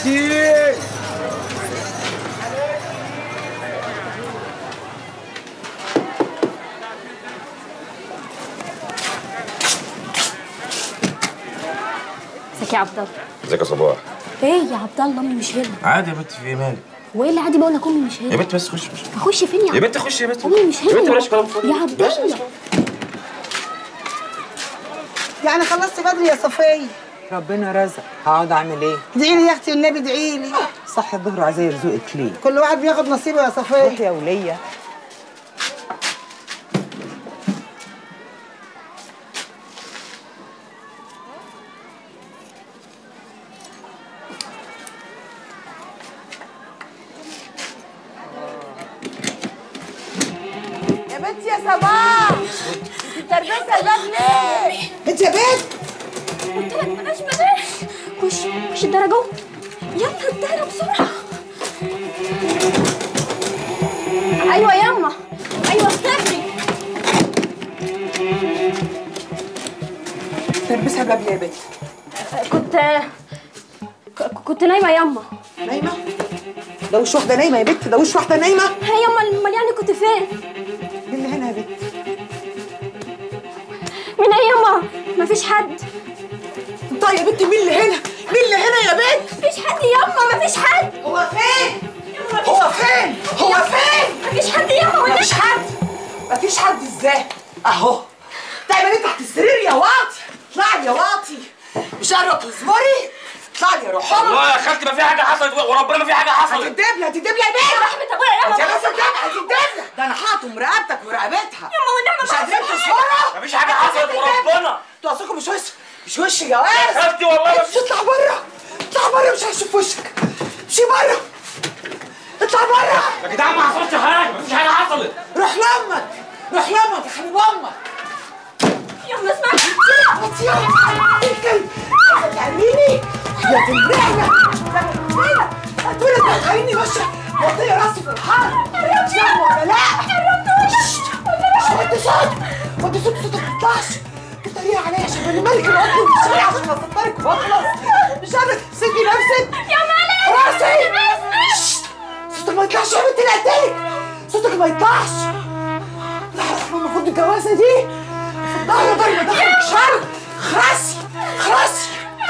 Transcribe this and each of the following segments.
بنتي ازيك يا عبد الله ازيك يا صباح ايه يا عبد الله امي مش هنا عادي يا بنت في ايه مالك وايه اللي عادي بقول لك امي مش يا هنا بنت بس خش خش اخش فين يا يا عبد بنت خش يا بنت امي مش هنا يا بنت بلاش كلام فاضي يا عبد الله يعني خلصت بدري يا صفية ربنا رزق هقعد اعمل ايه ادعي لي يا اختي والنبي ادعي لي صح الظهر عايزه يرزقك ليه كل واحد بياخد نصيبه يا صفية روح يا وليه يا بنتي يا صباح انت تربسها الباب ليه؟ انت يا بنت قلت لك بلاش بلاش خش خش الدرجة جوه يلا الدرجة بسرعة ايوه ياما ايوه افتكري تلبسها الباب ليه يا بنت كنت ك- كنت نايمة ياما نايمه ده وش واحده نايمه يا بنت ده وش واحده نايمه هي ياما امال يعني كنت فين؟ مين اللي هنا يا بنت مين هي ياما؟ مفيش حد طيب يا بنت مين اللي هنا مين اللي هنا يا بنت مفيش حد ياما مفيش حد هو فين هو فين هو فين مفيش حد ياما ولا مفيش حد مفيش حد ازاي اهو دايما انت تحت السرير يا واطي اطلعي يا واطي مش قادره تصبري اطلعي يا روح والله يا خالتي ما في حاجه حصلت وربنا ما في حاجه حصلت هتدبلي هتدبلي يا بنت رحمة ابويا ياما انت يا بنت هتدبلي ده انا حاطم رقبتك ورقبتها ياما والنعمة مش قادرين تصبروا ما فيش حاجه حصلت وربنا انتوا اصلكم مش وش مش وش جواز خالتي والله مش اطلع بره اطلع بره مش هشوف وشك امشي بره اطلع بره يا جدعان ما حصلش حاجه ما فيش حاجه حصلت روح لامك روح لامك يا حبيب امك ياما اسمع وطيها الكلب تعمليني يا تنبعنا يا هتقولي تدخليني وشك وطيه راسي في الحر يا ولا لا وطي صوت وطي صوت صوتك ما يطلعش بتتريق عليا عشان انا ملك الارض والشارع عشان اصدرك واخلص مش قادره تمسكي نفسك يا مالك راسي ششت. صوتك ما يطلعش يا بنت اللي قدامك صوتك ما يطلعش لا احنا المفروض الجوازه دي في الظهر ضربه دخلك شر خرسي خرسي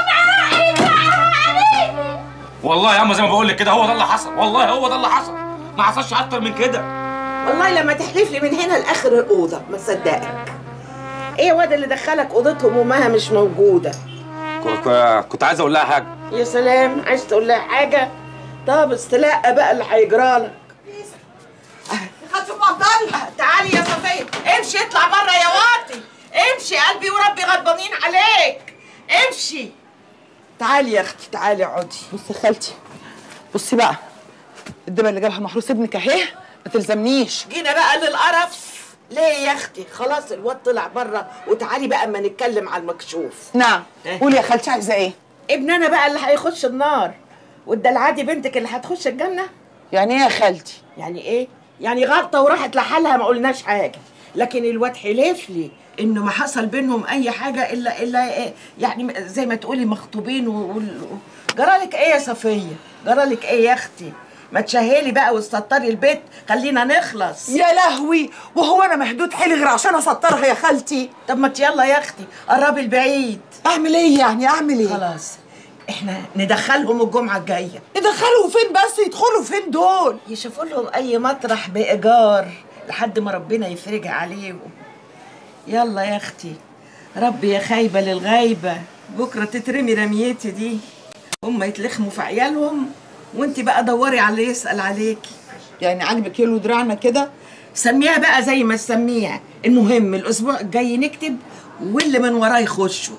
والله يا اما زي ما بقول لك كده هو ده اللي حصل والله هو ده اللي حصل ما حصلش اكتر من كده والله لما تحلف لي من هنا لاخر الاوضه ما صدقك ايه واد اللي دخلك اوضتهم وامها مش موجوده كنت كنت عايز اقول لها حاجه يا سلام عايز تقول لها حاجه طب استلقى بقى اللي هيجرالك هتشوف عبد الله تعالي يا صفيه امشي اطلع بره يا واطي امشي قلبي وربي غضبانين عليك امشي تعالي يا اختي تعالي اقعدي بصي يا خالتي بصي بقى الدبل اللي جابها محروس ابنك اهي ما تلزمنيش جينا بقى للقرف ليه يا اختي خلاص الواد طلع بره وتعالي بقى اما نتكلم على المكشوف نعم قولي يا خالتي عايزه ايه ابننا بقى اللي هيخش النار والدلعادي بنتك اللي هتخش الجنه يعني ايه يا خالتي يعني ايه يعني غلطه وراحت لحالها ما قلناش حاجه لكن الواد حلف لي انه ما حصل بينهم اي حاجه الا الا إيه يعني زي ما تقولي مخطوبين و... وال- جرالك ايه يا صفيه جرالك ايه يا اختي ما تشهلي بقى وتسطري البيت خلينا نخلص يا لهوي وهو انا مهدود حيلي غير عشان اسطرها يا خالتي طب ما يلا يا اختي قربي البعيد اعمل ايه يعني اعمل ايه خلاص احنا ندخلهم الجمعه الجايه يدخلوا فين بس يدخلوا فين دول يشوفوا لهم اي مطرح بايجار لحد ما ربنا يفرجها عليهم يلا يا اختي ربي يا خايبه للغايبه بكره تترمي رميتي دي هم يتلخموا في عيالهم وانت بقى دوري على اللي يسال عليكي يعني عاجبك يلو دراعنا كده سميها بقى زي ما تسميها المهم الاسبوع الجاي نكتب واللي من وراه يخشوا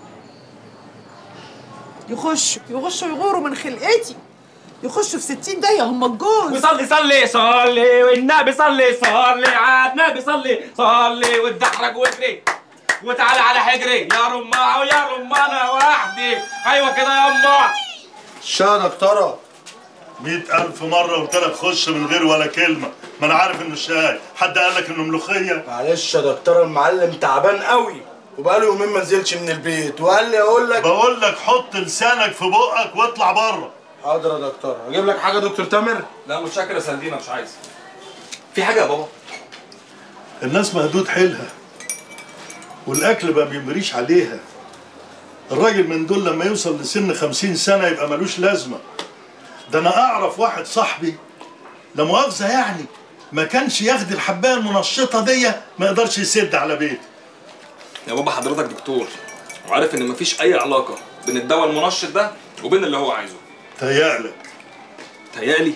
يخشوا يخشوا يغوروا من خلقتي يخشوا في 60 دقيقة هم الجوز وصلي صلي صلي والنبي صلي صلي على النبي صلي صلي واتدحرج واجري وتعالى على حجري يا رماعة ويا رمانة وحدي ايوه كده يا امه شانك ترى مئة ألف مرة قلت لك خش من غير ولا كلمة ما أنا عارف إنه شاي حد قال لك إنه ملوخية معلش يا دكتور المعلم تعبان قوي وبقاله يومين ما نزلش من البيت وقال لي اقول لك بقول لك حط لسانك في بقك واطلع بره حاضر يا دكتور اجيب لك حاجه يا دكتور تامر لا متشكر يا سندينا مش عايز في حاجه يا بابا الناس مهدود حيلها والاكل ما بيمريش عليها الراجل من دول لما يوصل لسن خمسين سنة يبقى ملوش لازمة ده أنا أعرف واحد صاحبي لا مؤاخذة يعني ما كانش ياخد الحباية المنشطة دي ما يقدرش يسد على بيته يا بابا حضرتك دكتور وعارف ان مفيش اي علاقه بين الدواء المنشط ده وبين اللي هو عايزه تهيألك تهيألي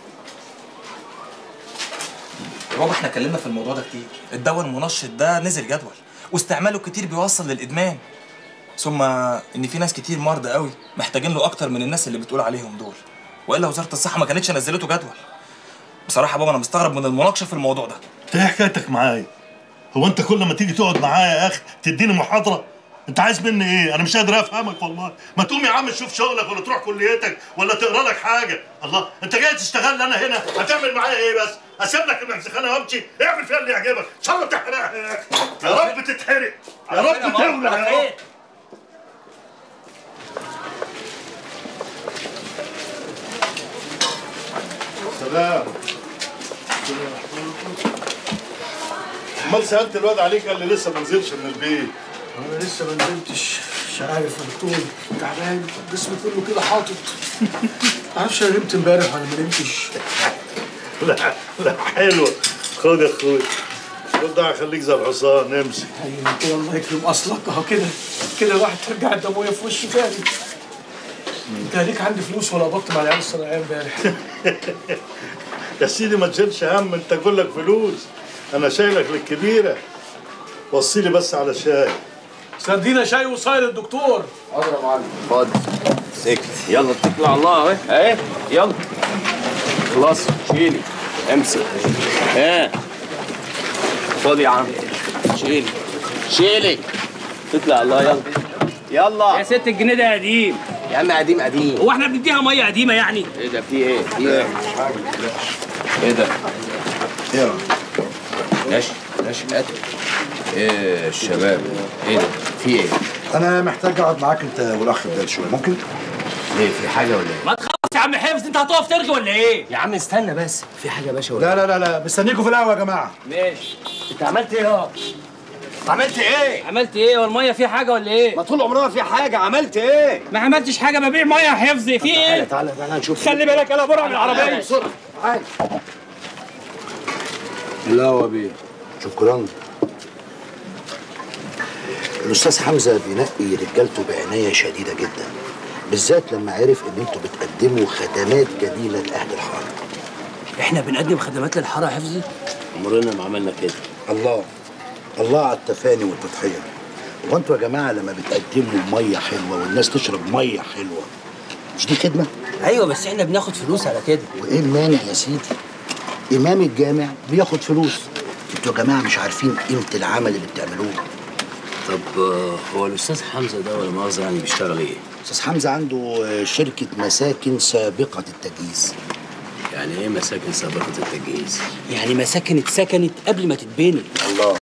يا بابا احنا اتكلمنا في الموضوع ده كتير الدواء المنشط ده نزل جدول واستعماله كتير بيوصل للادمان ثم ان في ناس كتير مرضى قوي محتاجين له اكتر من الناس اللي بتقول عليهم دول والا وزاره الصحه ما كانتش نزلته جدول بصراحه يا بابا انا مستغرب من المناقشه في الموضوع ده انت ايه حكايتك معايا؟ هو انت كل ما تيجي تقعد معايا يا اخي تديني محاضرة؟ انت عايز مني ايه؟ انا مش قادر افهمك والله، ما تقوم يا عم تشوف شغلك ولا تروح كليتك ولا تقرا لك حاجة، الله انت جاي تشتغل انا هنا هتعمل معايا ايه بس؟ اسيب لك المكسخانة وامشي، اعمل فيها اللي يعجبك، ان شاء الله تحرقها يا اخي، يا رب تتحرق، يا رب تولع يا رب سلام امال سالت الواد عليك قال لي لسه ما نزلش من البيت انا لسه ما نزلتش مش عارف يا دكتور تعبان جسمي كله كده حاطط معرفش انا نمت امبارح ولا ما نمتش لا لا حلوه خد يا اخوي خد ده هخليك زي الحصان امسك ايوه كده الله يكرم اصلك اهو كده كده الواحد ترجع الدمويه في وشه تاني انت ليك عندي فلوس ولا قبضت مع العيال الصناعيه امبارح يا سيدي ما تشيلش هم انت كلك فلوس انا شايلك للكبيره وصيلي بس على شاي سردينا شاي وصاير الدكتور سكت يلا اتكل على الله اهي اهي يلا خلاص شيلي امسك ها خد يا عم شيلي شيلي اتكل على الله يلا يلا يا ست الجنيه ده قديم يا عم قديم قديم هو احنا بنديها ميه قديمه يعني ايه ده في ايه في ايه ايه ده ماشي ماشي هات ايه الشباب ايه ده في ايه انا محتاج اقعد معاك انت والاخ بدال شويه ممكن ليه في حاجه ولا ايه ما تخلص يا عم حفظ انت هتقف ترغي ولا ايه يا عم استنى بس في حاجه يا باشا ولا لا لا لا لا مستنيكوا في القهوه يا جماعه ماشي انت عملت ايه اه عملت ايه عملت ايه والميه فيها حاجه ولا ايه ما طول عمرنا في حاجه عملت ايه ما عملتش حاجه ببيع ميه يا حفظ في تعالى ايه تعالى تعالى نشوف خلي بالك انا برع من العربيه بسرعه تعالى لا هو بيه شكرا الاستاذ حمزه بينقي رجالته بعنايه شديده جدا بالذات لما عرف ان انتوا بتقدموا خدمات جديده لاهل الحاره احنا بنقدم خدمات للحاره يا حفظي عمرنا ما عملنا كده الله الله على التفاني والتضحيه هو انتوا يا جماعه لما بتقدموا ميه حلوه والناس تشرب ميه حلوه مش دي خدمه ايوه بس احنا بناخد فلوس على كده وايه المانع يا سيدي امام الجامع بياخد فلوس انتوا يا جماعه مش عارفين قيمه العمل اللي بتعملوه طب آه، هو الاستاذ حمزه ده ولا مؤاخذه يعني بيشتغل ايه؟ استاذ حمزه عنده آه، شركه مساكن سابقه التجهيز يعني ايه مساكن سابقه التجهيز؟ يعني مساكن اتسكنت قبل ما تتبني الله